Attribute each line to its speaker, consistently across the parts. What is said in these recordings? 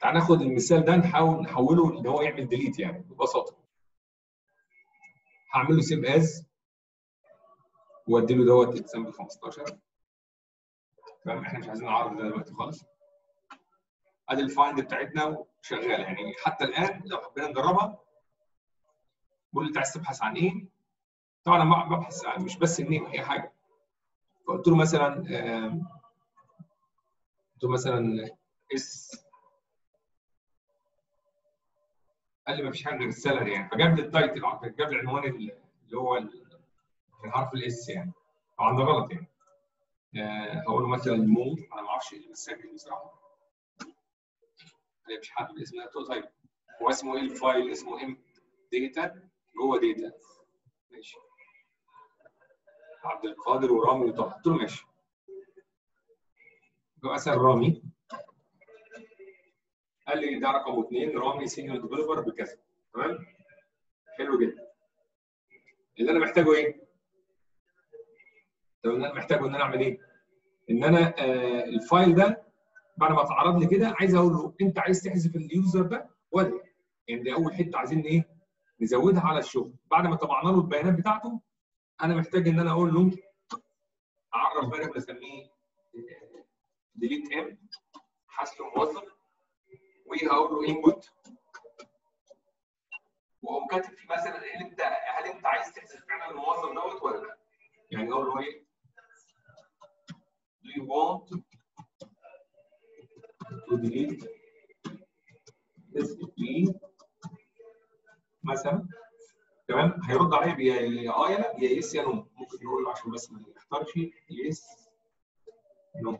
Speaker 1: تعال ناخد المثال ده نحاول نحوله ان هو يعمل ديليت يعني ببساطه هعمل له سيف از وادي له دوت اكزامبل 15 تمام احنا مش عايزين نعرض ده دلوقتي خالص ادي الفايند بتاعتنا وشغاله يعني حتى الان لو حبينا نجربها بقول انت عايز تبحث عن ايه؟ طبعا انا ببحث عن مش بس النيم اي حاجه فقلت له مثلا قلت له مثلا اس قال لي ما فيش حاجه غير السالري يعني فجاب لي التايتل جاب لي العنوان اللي هو في حرف الاس يعني طبعا ده غلط يعني هقول له مثلا مو انا ما اعرفش اللي مسجل بصراحه مش حد الاسم ده قلت طيب هو اسمه ايه الفايل اسمه ام داتا جوه داتا ماشي عبد القادر ورامي وطه قلت له ماشي مثلا رامي قال لي ده رقم اثنين رامي سينيور ديفلوبر بكذا تمام حلو جدا اللي انا محتاجه ايه؟ طب اللي انا محتاجه ان انا اعمل ايه؟ ان انا آه الفايل ده بعد ما اتعرض لي كده عايز اقول له انت عايز تحذف اليوزر ده ولا يعني دي اول حته عايزين ايه؟ نزودها على الشغل بعد ما طبعنا له البيانات بتاعته انا محتاج ان انا اقول له اعرف فاريبل اسميه ديليت ام حذف موظف وهقول له انبوت واقوم كاتب فيه مثلا هل انت هل انت عايز تحذف فعلا الموظف دوت ولا لا؟ يعني اقول له ايه؟ Do you want to delete this tree مثلا تمام هيرد عليا يا اه يا لا يا يس يا نو ممكن نقول عشان بس ما يختارش يس نو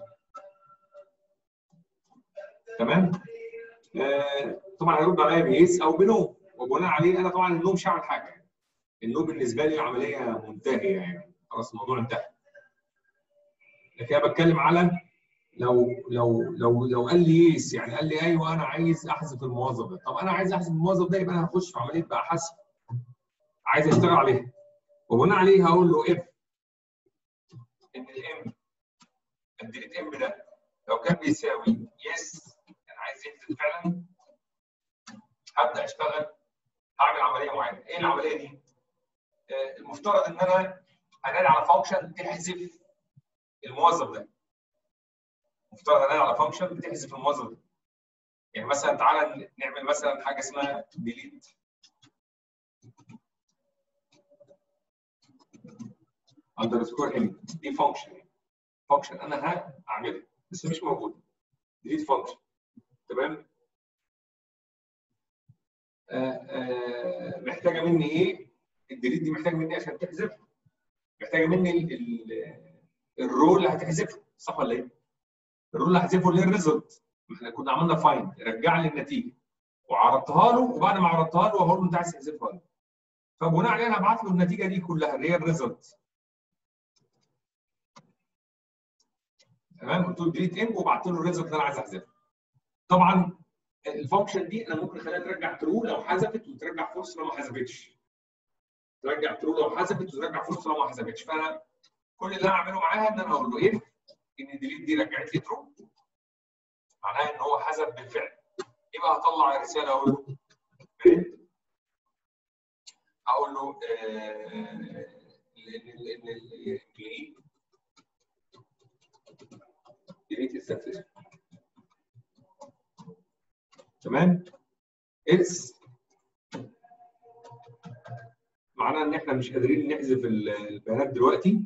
Speaker 1: تمام آه طبعا هيرد عليا بيس او بنو وبناء عليه انا طبعا النو مش هعمل حاجه النو بالنسبه لي عمليه منتهيه يعني خلاص الموضوع انتهى لكن انا بتكلم على لو لو لو لو قال لي يس يعني قال لي ايوه انا عايز احذف الموظف ده طب انا عايز احذف الموظف ده يبقى انا هخش في عمليه بقى حذف عايز اشتغل عليها وبناء عليه هقول له اف ان الام الديليت ام ده لو كان بيساوي يس انا عايز يحذف فعلا هبدا اشتغل هعمل عمليه معينه ايه العمليه دي؟ آه المفترض ان انا انادي على فانكشن تحذف الموظف ده مفترض انادي على فانكشن بتحذف الموظف ده يعني مثلا تعالى نعمل مثلا حاجه اسمها ديليت اندرسكور ام دي فانكشن فانكشن انا هعملها بس مش موجوده ديليت فانكشن تمام آه آه محتاجه مني ايه الديليت دي محتاجه مني عشان تحذف محتاجه مني ال ال الرول اللي هتحذفه صح ولا ايه الرول اللي هحذفه اللي هي الريزلت احنا كنا عملنا فايند رجع لي النتيجه وعرضتها له وبعد ما عرضتها له هقول له انت عايز تحذفها ولا فبناء عليه انا هبعت له النتيجه دي كلها اللي هي الريزلت تمام قلت له ديليت ام وبعت له الريزلت اللي انا عايز احذفها طبعا الفانكشن دي انا ممكن اخليها ترجع ترو لو حذفت وترجع فولس لو ما حذفتش ترجع ترو لو حذفت وترجع فولس لو ما حذفتش فانا كل اللي انا اعمله معاها ان انا اقول له ايه ان ديليت دي رجعت لي ترو معناها ان هو حذف بالفعل يبقى هطلع رساله اقول له برنت اقول له ان الديليت ديليت السكسس تمام else معناها ان احنا مش قادرين نحذف البيانات دلوقتي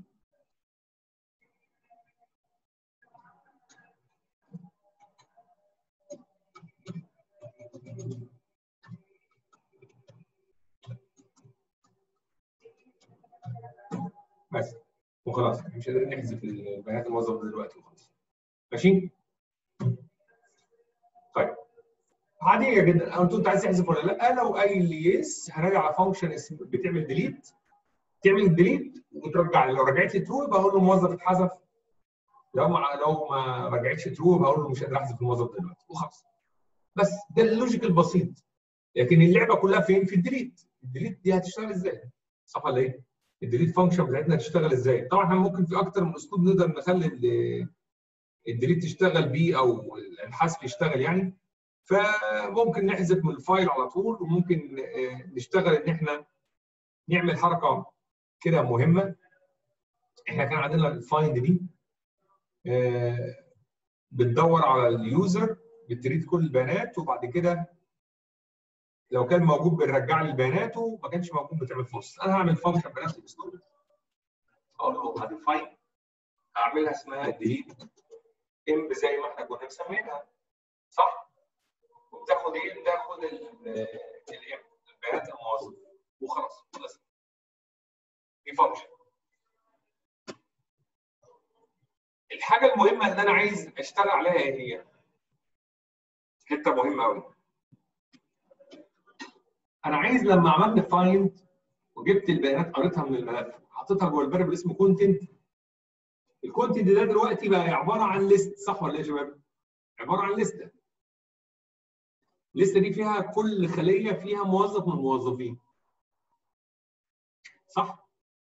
Speaker 1: بس وخلاص مش قادرين نحذف البيانات الموظف دلوقتي وخلاص ماشي طيب عاديه جدا انت انت عايز تحذف ولا لا لو قايل لي يس هنرجع على فانكشن اسم بتعمل ديليت تعمل ديليت وترجع لي لو رجعت لي ترو يبقى اقول له الموظف اتحذف لو ما لو ما رجعتش ترو بقول له مش قادر احذف الموظف دلوقتي وخلاص بس ده اللوجيك البسيط لكن اللعبه كلها فين في الديليت الديليت دي هتشتغل ازاي صح ولا ايه الديليت فانكشن بتاعتنا هتشتغل ازاي طبعا احنا ممكن في اكتر من اسلوب نقدر نخلي الديليت تشتغل بيه او الحذف يشتغل يعني فممكن نحذف من الفايل على طول وممكن آه، نشتغل ان احنا نعمل حركه كده مهمه احنا كان عندنا الفايند دي آه، بتدور على اليوزر بتريد كل البيانات وبعد كده لو كان موجود بنرجع لي بياناته ما كانش موجود بتعمل فورس انا هعمل فانكشن بنفس الاسلوب اقول له هديفاين هعملها اسمها ديليت ام زي ما احنا كنا مسمينها صح وبتاخد ايه بتاخد الام البيانات الموظف وخلاص خلص دي فانكشن الحاجه المهمه اللي انا عايز اشتغل عليها ايه هي حته مهمه قوي انا عايز لما عملت فايند وجبت البيانات قريتها من الملف حطيتها جوه الفاريبل اسمه كونتنت الكونتنت ده دلوقتي بقى عباره عن ليست صح ولا ايه يا شباب؟ عباره عن لسته الليسته دي فيها كل خليه فيها موظف من الموظفين صح؟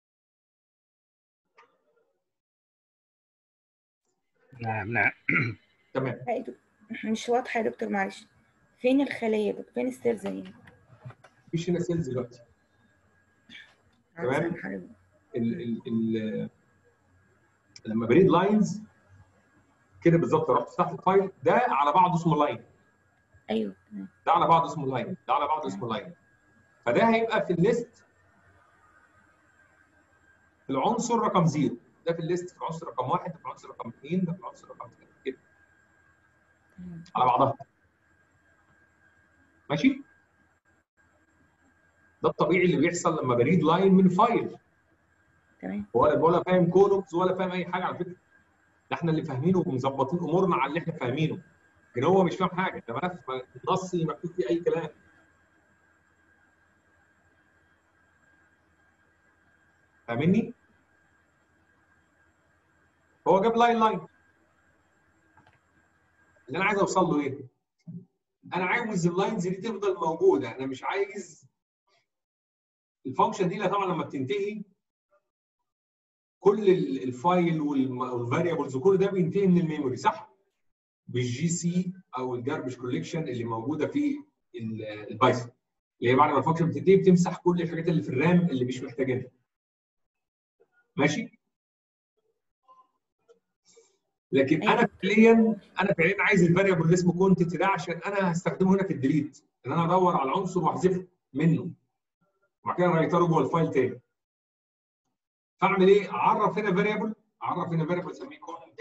Speaker 2: نعم نعم
Speaker 1: تمام
Speaker 3: مش واضحه يا دكتور معلش فين الخليه دكتور فين السيلز هنا
Speaker 1: مفيش هنا سيلز دلوقتي تمام ال ال ال لما بريد لاينز كده بالظبط رحت فتحت الفايل ده على بعضه اسمه لاين
Speaker 3: ايوه
Speaker 1: ده على بعضه اسمه لاين ده على بعضه اسمه لاين فده هيبقى في الليست العنصر رقم زيرو ده في الليست في العنصر رقم واحد ده في العنصر رقم اثنين ده في العنصر رقم ثلاثه كده على بعضها ماشي ده الطبيعي اللي بيحصل لما بريد لاين من فايل
Speaker 3: تمام
Speaker 1: ولا ولا فاهم كولومز ولا فاهم اي حاجه على فكره ده احنا اللي فاهمينه ومظبطين امورنا على اللي احنا فاهمينه لكن هو مش فاهم حاجه ده ملف نصي مكتوب فيه اي كلام فاهمني؟ هو جاب لاين لاين اللي انا عايز اوصل له ايه؟ انا عاوز اللاينز دي تفضل موجوده انا مش عايز الفانكشن دي طبعا لما بتنتهي كل الفايل والفاريبلز وكل ده بينتهي من الميموري صح؟ بالجي سي او الجاربج كوليكشن اللي موجوده في البايثون اللي هي بعد ما الفانكشن بتنتهي بتمسح كل الحاجات اللي في الرام اللي مش محتاجينها. ماشي؟ لكن انا فعليا انا فعليا عايز الفاريبل اللي اسمه كونتنت ده عشان انا هستخدمه هنا في الديليت ان انا ادور على العنصر واحذفه منه وبعد كده اغيره جوه الفايل تاني فاعمل ايه؟ اعرف هنا فاريبل اعرف هنا فاريبل اسميه كونتنت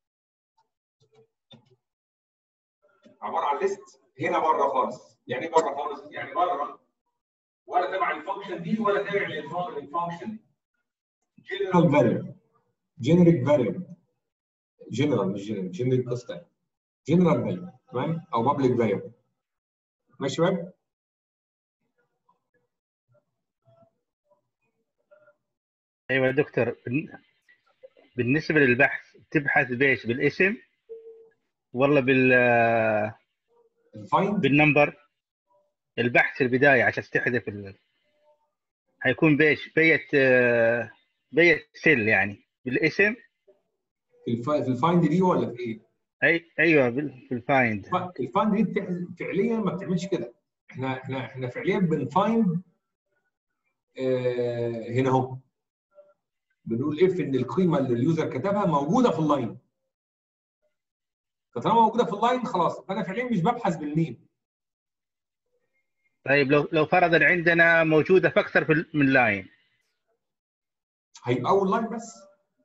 Speaker 1: عباره عن ليست هنا بره خالص يعني ايه بره خالص؟ يعني بره ولا تبع الفانكشن دي ولا تابع للفانكشن دي جنرال فاريبل جينيريك فاريبل جنرال مش جنرال جنرال قصه جنرال فاليو تمام او بابليك فاليو ماشي يا شباب
Speaker 2: ايوه يا دكتور بالنسبه للبحث تبحث بايش بالاسم ولا بال
Speaker 1: الفايند
Speaker 2: بالنمبر البحث في البدايه عشان تحذف ال... هيكون بايش بيت بيت سيل يعني بالاسم
Speaker 1: في الف- في الفايند دي ولا في ايه؟
Speaker 2: اي ايوه بال- في الفايند
Speaker 1: ف- الفايند دي بتح- فعليا ما بتعملش كده احنا احنا احنا فعليا بنفايند آه هنا اهو بنقول اف ان القيمه اللي اليوزر كتبها موجوده في اللاين فطالما موجوده في اللاين خلاص فانا فعليا مش ببحث بالنيم
Speaker 2: طيب لو لو فرضا عندنا موجوده في اكثر في ال- من لاين
Speaker 1: هيبقى اول لاين بس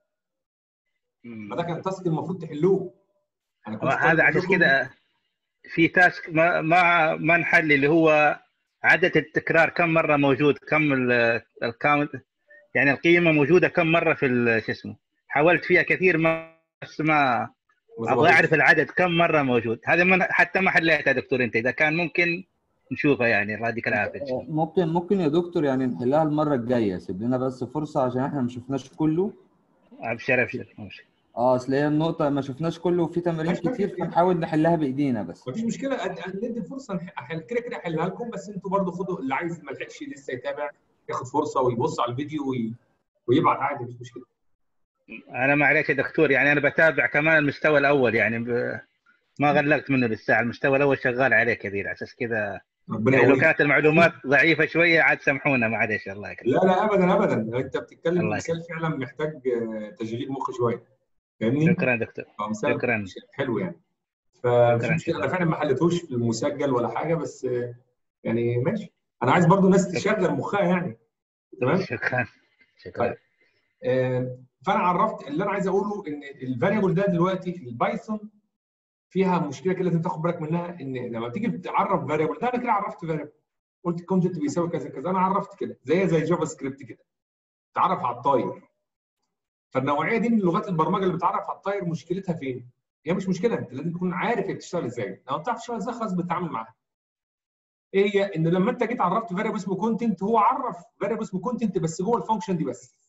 Speaker 1: ما ده كان التاسك المفروض تحلوه انا كنت
Speaker 2: هذا عشان كده في تاسك ما ما ما نحل اللي هو عدد التكرار كم مره موجود كم ال- الكاونت يعني القيمه موجوده كم مره في ال- شو اسمه حاولت فيها كثير ما بس ما ابغى اعرف العدد كم مره موجود هذا من حتى ما حليتها دكتور انت اذا كان ممكن نشوفها يعني الله يديك العافيه
Speaker 4: ممكن ممكن يا دكتور يعني نحلها المره الجايه سيب لنا بس فرصه عشان احنا ما شفناش كله
Speaker 2: ابشر ابشر ماشي.
Speaker 4: اه اصل هي النقطه ما شفناش كله وفي تمارين
Speaker 1: ماشي، ماشي.
Speaker 4: كتير فنحاول نحلها بايدينا بس
Speaker 1: مفيش مشكله أد- أد- ندي فرصه نح- أحل كده كده احلها لكم بس انتوا برضو خدوا اللي عايز ما لحقش لسه يتابع ياخد فرصه ويبص على الفيديو وي... ويبعت عادي مش مشكله
Speaker 2: انا معلش يا دكتور يعني انا بتابع كمان المستوى الاول يعني ب... ما غلقت منه للساعه المستوى الاول شغال عليه كبير على اساس كذا
Speaker 1: ربنا
Speaker 2: يعني لو
Speaker 1: يقويك
Speaker 2: كانت المعلومات ضعيفه شويه عاد سامحونا معلش الله يكرمك
Speaker 1: لا لا ابدا ابدا انت بتتكلم
Speaker 2: الله
Speaker 1: مثال فعلا محتاج آه، تشغيل مخ شويه فاهمني؟
Speaker 2: شكرا دكتور
Speaker 1: هو مثال
Speaker 2: شكرا
Speaker 1: حلو يعني فمش
Speaker 2: شكراً،
Speaker 1: مشكلة. انا
Speaker 2: شكراً.
Speaker 1: فعلا ما حلتهوش في المسجل ولا حاجه بس آه، يعني ماشي انا عايز برضو ناس تشغل مخها يعني تمام
Speaker 2: شكرا شكرا
Speaker 1: طيب. آه، فانا عرفت اللي انا عايز اقوله ان الفاريبل ده دلوقتي في البايثون فيها مشكله كده لازم تاخد بالك منها ان لما تيجي تعرف فاريبل ده انا كده عرفت فاريبل قلت كونتنت بيساوي كذا كذا انا عرفت كده زي زي جافا سكريبت كده تعرف على الطاير فالنوعيه دي من لغات البرمجه اللي بتعرف على الطاير مشكلتها فين؟ هي مش مشكله انت لازم تكون عارف هي بتشتغل ازاي لو بتعرف تشتغل ازاي خلاص بتتعامل معاها ايه هي ان لما انت جيت عرفت فاريبل اسمه كونتنت هو عرف فاريبل اسمه كونتنت بس جوه الفانكشن دي بس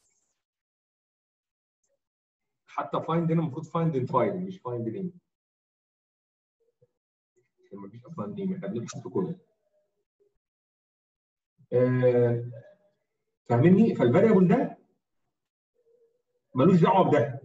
Speaker 1: حتى فايند هنا المفروض فايند ان فايل مش فايند نيم ما فيش اصلا نيم احنا بنبحث في كله آه، فاهمني فالفاريبل ده ملوش دعوه بده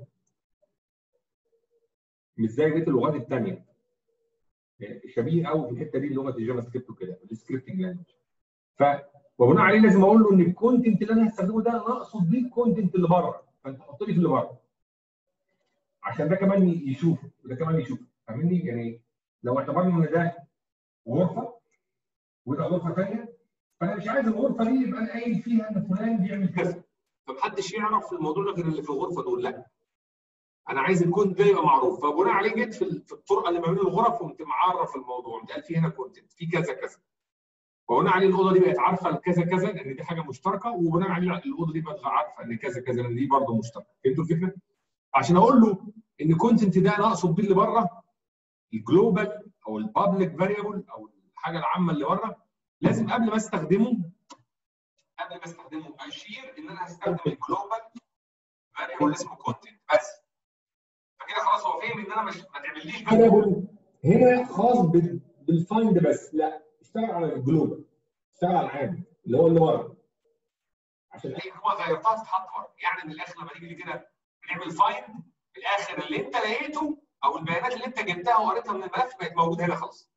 Speaker 1: مش زي بقيه اللغات الثانيه شبيه قوي في الحته دي لغه الجافا سكريبت وكده السكريبتنج لانجوج ف وبناء عليه لازم اقول له ان الكونتنت اللي انا هستخدمه ده انا اقصد بيه الكونتنت اللي بره فانت حط لي في اللي بره عشان ده كمان يشوفه وده كمان يشوفه فاهمني يعني لو اعتبرنا ان ده غرفه وده غرفه ثانيه فانا مش عايز الغرفه دي يبقى انا قايل فيها ان فلان بيعمل كذا فمحدش يعرف الموضوع ده غير اللي في الغرفه دول لا انا عايز الكود ده يبقى معروف فبناء عليه جيت في ال- في الطرقه اللي ما بين الغرف وقمت معرف الموضوع قمت قال في هنا كونتنت في كذا كذا وبناء عليه الاوضه دي بقت عارفه كذا كذا لان دي حاجه مشتركه وبناء عليه الاوضه دي بقت عارفه ان كذا كذا لان دي برضه مشتركه فهمتوا الفكره؟ عشان اقول له ان الكونتنت ده انا اقصد بيه اللي بره الجلوبال او البابليك فاريبل او الحاجه العامه اللي بره لازم قبل ما استخدمه قبل ما استخدمه اشير ان انا هستخدم الجلوبال فاريبل اسمه كونتنت بس فكده خلاص هو فهم ان انا مش ما تعمليش فاريبل هنا خاص بال- بالفايند بس لا اشتغل على الجلوبال اشتغل على العام اللي هو اللي ورا عشان اي هو غيرتها تتحط ورا يعني من الاخر لما نيجي كده بنعمل فايند في الاخر اللي انت لقيته او البيانات اللي انت جبتها وقريتها من الملف بقت موجوده هنا خلاص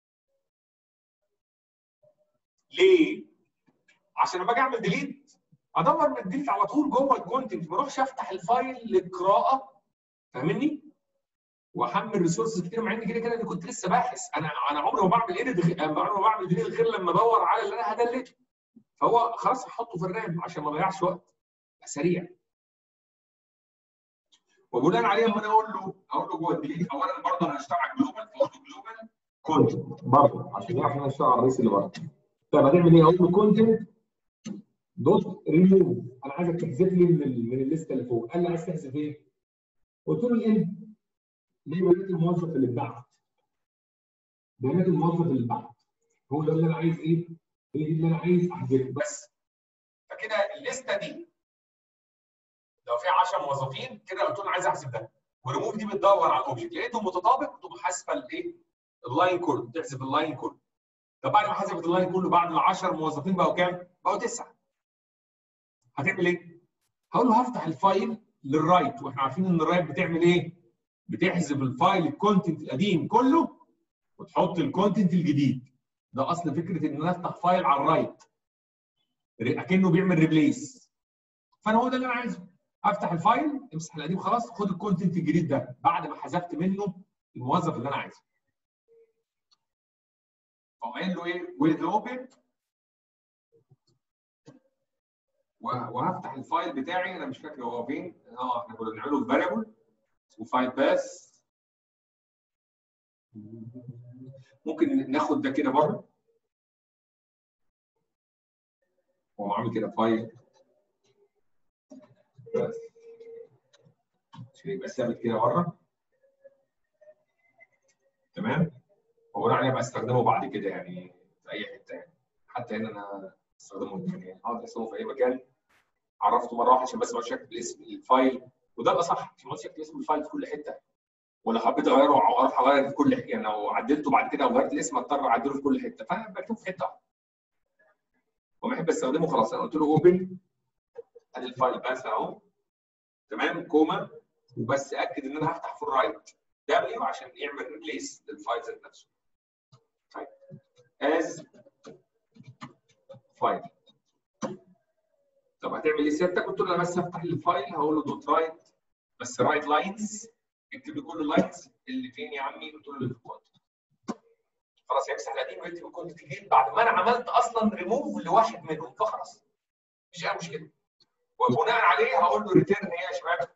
Speaker 1: ليه؟ عشان لما اجي اعمل ديليت ادور من الديليت على طول جوه الكونتنت ما اروحش افتح الفايل للقراءه فاهمني؟ واحمل ريسورسز كتير مع ان كده كده انا كنت لسه باحث انا انا عمري ما بعمل ايديت عمري ما بعمل ديليت غير لما ادور على اللي انا هدلته فهو خلاص هحطه في الرام عشان ما اضيعش وقت سريع وبناء عليه لما انا اقول له اقول له جوه الديليت اولا برضه انا هشتغل على الجلوبال فاقول له جلوبال كونتنت برضه عشان يعرف ان انا هشتغل على الرئيس اللي بره طب هنعمل ايه؟ اقول له كونتنت دوت ريموف انا عايزك تحذف لي من ال- من الليسته اللي فوق قال لي عايز تحذف ايه؟ قلت له الان ليه بيانات الموظف اللي اتبعت بيانات الموظف اللي اتبعت هو ده اللي انا عايز ايه؟ هي دي اللي انا عايز احذفه بس فكده الليسته دي لو في 10 موظفين كده قلت له انا عايز احذف ده وريموف دي بتدور على الاوبجكت لقيته متطابق تقوم حاسبه الايه؟ اللاين كله تحذف اللاين كله طب بعد ما حذفت اللاين كله بعد ال 10 موظفين بقوا كام؟ بقوا تسعه هتعمل ايه؟ هقول له هفتح الفايل للرايت واحنا عارفين ان الرايت بتعمل ايه؟ بتحذف الفايل الكونتنت القديم كله وتحط الكونتنت الجديد ده اصل فكره ان انا افتح فايل على الرايت اكنه بيعمل ريبليس فانا هو ده اللي انا عايزه افتح الفايل امسح القديم خلاص خد الكونتنت الجديد ده بعد ما حذفت منه الموظف اللي انا عايزه فقوم قايل له ايه ويز اوبن وهفتح الفايل بتاعي انا مش فاكر هو فين اه احنا كنا بنعمله في فاريبل اسمه فايل باس ممكن ناخد ده كده بره هو عامل كده فايل بس عشان يبقى ثابت كده بره تمام وبناء عليه بقى استخدمه بعد كده يعني في اي حته يعني حتى هنا انا استخدمه يعني اقعد استخدمه في اي مكان عرفته مره واحده عشان بس ما اقعدش اكتب اسم الفايل وده الاصح عشان ما اقعدش اكتب اسم الفايل في كل حته ولا حبيت اغيره او اروح اغير في كل حته يعني لو عدلته بعد كده او غيرت الاسم اضطر اعدله في كل حته فانا بكتبه في حته واحده وما احب استخدمه خلاص انا قلت له اوبن ادي الفايل بس اهو تمام كوما وبس اكد ان انا هفتح فول رايت دبليو عشان يعمل ريبليس للفايل ذات نفسه طيب از فايل طب هتعمل ايه سيادتك؟ قلت له انا بس هفتح الفايل هقول له دوت رايت بس رايت لاينز اكتب لي كل اللاينز اللي فين يا عمي؟ قلت له اللي في الكونت خلاص هيمسح القديم ويكتب الكونت الجديد بعد ما انا عملت اصلا ريموف لواحد منهم فخلاص مفيش اي مشكله وبناء عليه هقول له ريتيرن ايه يا شباب؟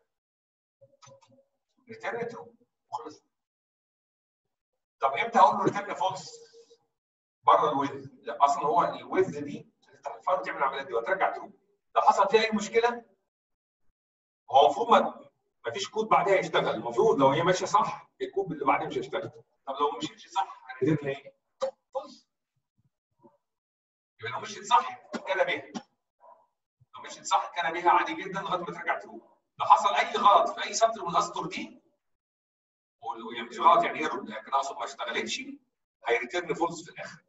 Speaker 1: ريتيرن ترو وخلص طب امتى اقول له ريتيرن فولس؟ بره الويز لا اصلا هو الويز دي تفتح الفايل وتعمل العمليه دي وترجع ترو لو حصل فيها اي مشكله هو المفروض ما ما فيش كود بعدها يشتغل المفروض لو هي ماشيه صح الكود اللي بعدها مش هيشتغل طب لو ما مشيتش صح هنريتيرن ايه؟ فولس يبقى لو مشيت صح كان بيها لو مشيت صح كان بيها عادي جدا لغايه ما ترجع ترو لو حصل اي غلط في اي سطر من الاسطر دي يعني مش غلط يعني ايرور لكن اقصد ما اشتغلتش هيريتيرن فولس في الاخر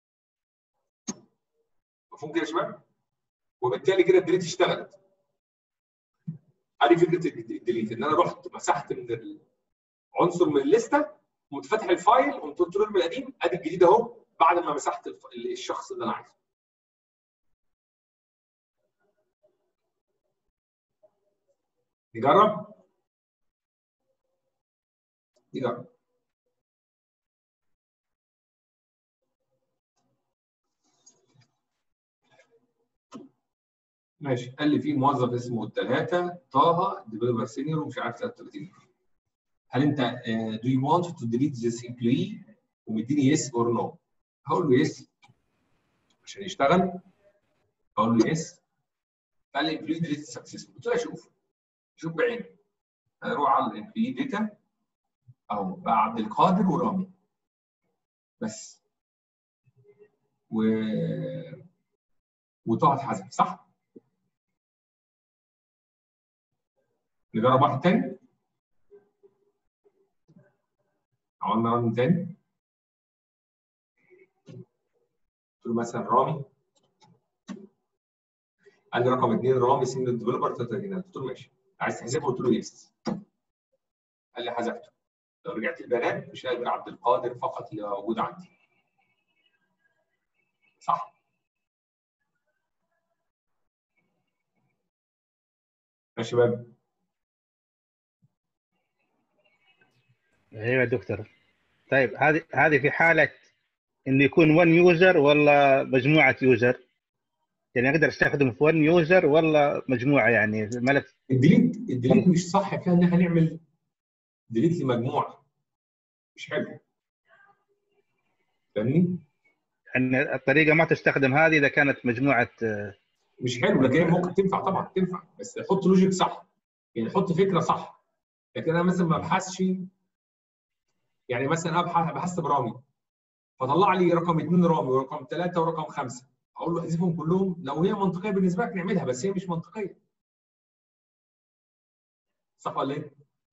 Speaker 1: مفهوم كده يا شباب؟ وبالتالي كده الديليت اشتغلت ادي فكره الديليت ان انا رحت مسحت من عنصر من الليسته قمت فاتح الفايل قمت قلت له ارمي القديم ادي الجديد اهو بعد ما مسحت الف... الشخص اللي انا عايزه نجرب نجرب ماشي قال لي في موظف اسمه ثلاثة طه ديفلوبر سينيور ومش عارف 33 هل انت uh, do you want to delete this employee ومديني yes or no هقول له yes عشان يشتغل هقول له yes قال لي employee delete successful قلت له اشوف شوف بعيني هروح على الامبلوي داتا اهو بقى عبد القادر ورامي بس و وطه اتحذف صح؟ نجرب واحد تاني عملنا رامي تاني قلت له مثلا رامي قال لي رقم اثنين رامي سينيور ديفلوبر 33 قلت له ماشي عايز تحذفه قلت له يس قال لي حذفته لو رجعت البيانات مش هلاقي غير عبد القادر فقط اللي موجود عندي صح يا شباب
Speaker 2: ايوه يا دكتور طيب هذه هذه في حاله انه يكون 1 يوزر ولا مجموعه يوزر يعني اقدر استخدمه في 1 يوزر ولا مجموعه يعني ملف
Speaker 1: الديليت الديليت مش صح فيها ان احنا نعمل ديليت لمجموعه مش حلو فاهمني؟
Speaker 2: يعني الطريقه ما تستخدم هذه اذا كانت مجموعه
Speaker 1: مش حلو لكن ممكن تنفع طبعا تنفع بس حط لوجيك صح يعني حط فكره صح لكن انا مثلا ما ابحثش يعني مثلا ابحث بحثت برامي فطلع لي رقم اثنين رامي ورقم ثلاثه ورقم خمسه اقول له احذفهم كلهم لو هي منطقيه بالنسبه لك نعملها بس هي مش منطقيه صح ولا ايه؟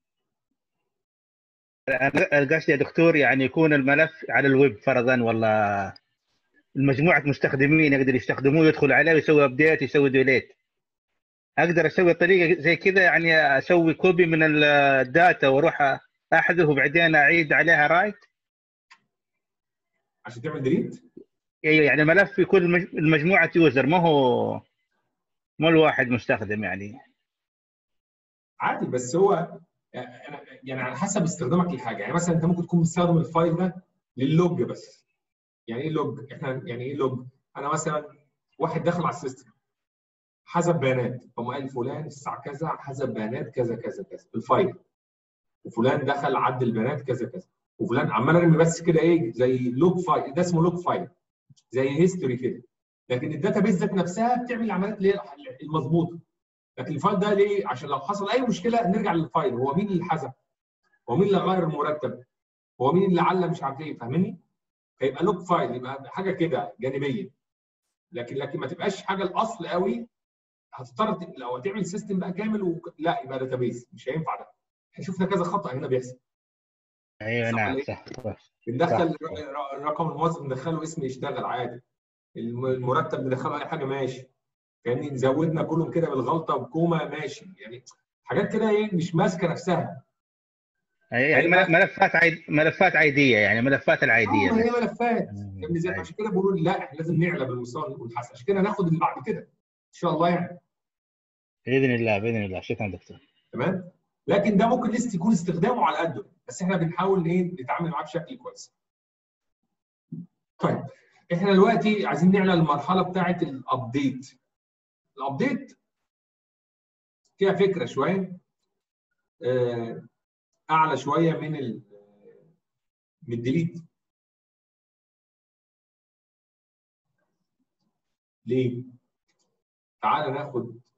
Speaker 2: انا قصدي يا دكتور يعني يكون الملف على الويب فرضا ولا المجموعه مستخدمين يقدر يستخدموه يدخل عليه ويسوي ابديت يسوي ديليت اقدر اسوي طريقه زي كذا يعني اسوي كوبي من الداتا واروح احذف وبعدين اعيد عليها رايت
Speaker 1: عشان تعمل ديليت
Speaker 2: ايوه يعني ملف يكون المجموعه يوزر ما هو مو الواحد مستخدم يعني
Speaker 1: عادي بس هو يعني على حسب استخدامك للحاجه يعني مثلا انت ممكن تكون مستخدم الفايل ده للوج بس يعني ايه لوج احنا يعني ايه لوج انا مثلا واحد داخل على السيستم حسب بيانات فما قال فلان الساعه كذا حسب بيانات كذا كذا كذا في الفايل وفلان دخل عدل البيانات كذا كذا وفلان عمال ارمي بس كده ايه زي لوج فايل ده اسمه لوج فايل زي هيستوري كده لكن الداتا بيز ذات نفسها بتعمل العمليات اللي هي المظبوطه لكن الفايل ده ليه؟ عشان لو حصل اي مشكله نرجع للفايل هو مين اللي حذف؟ هو مين اللي غير المرتب؟ هو مين اللي علم مش عارف ايه فاهمني؟ فيبقى لوج فايل يبقى حاجه كده جانبيه لكن لكن ما تبقاش حاجه الاصل قوي هتضطر لو هتعمل سيستم بقى كامل و... لا يبقى داتابيز مش هينفع ده احنا شفنا كذا خطا هنا بيحصل
Speaker 2: ايوه نعم صح
Speaker 1: بندخل رقم الموظف ندخله اسم يشتغل عادي المرتب ندخله اي حاجه ماشي فاهمني نزودنا كلهم كده بالغلطه بكوما ماشي يعني حاجات كده ايه مش ماسكه نفسها
Speaker 2: يعني
Speaker 1: هيبقى-
Speaker 2: ملفات عيد ملفات عيديه يعني ملفات
Speaker 1: اه
Speaker 2: العيديه
Speaker 1: ما هي ملفات
Speaker 2: مم.
Speaker 1: فاهمني ازاي عشان كده بقول لا احنا لازم نعلى بالمستوى ونحسن عشان كده ناخد اللي بعد كده ان شاء الله يعني
Speaker 2: باذن الله باذن الله شكرا دكتور
Speaker 1: تمام لكن ده ممكن لسه يكون استخدامه على قده بس احنا بنحاول ايه نتعامل معاه بشكل كويس طيب احنا دلوقتي عايزين نعلى المرحله بتاعه الابديت الابديت فيها فكره شويه آه، اعلى شويه من ال من الديليت ليه؟ تعال ناخد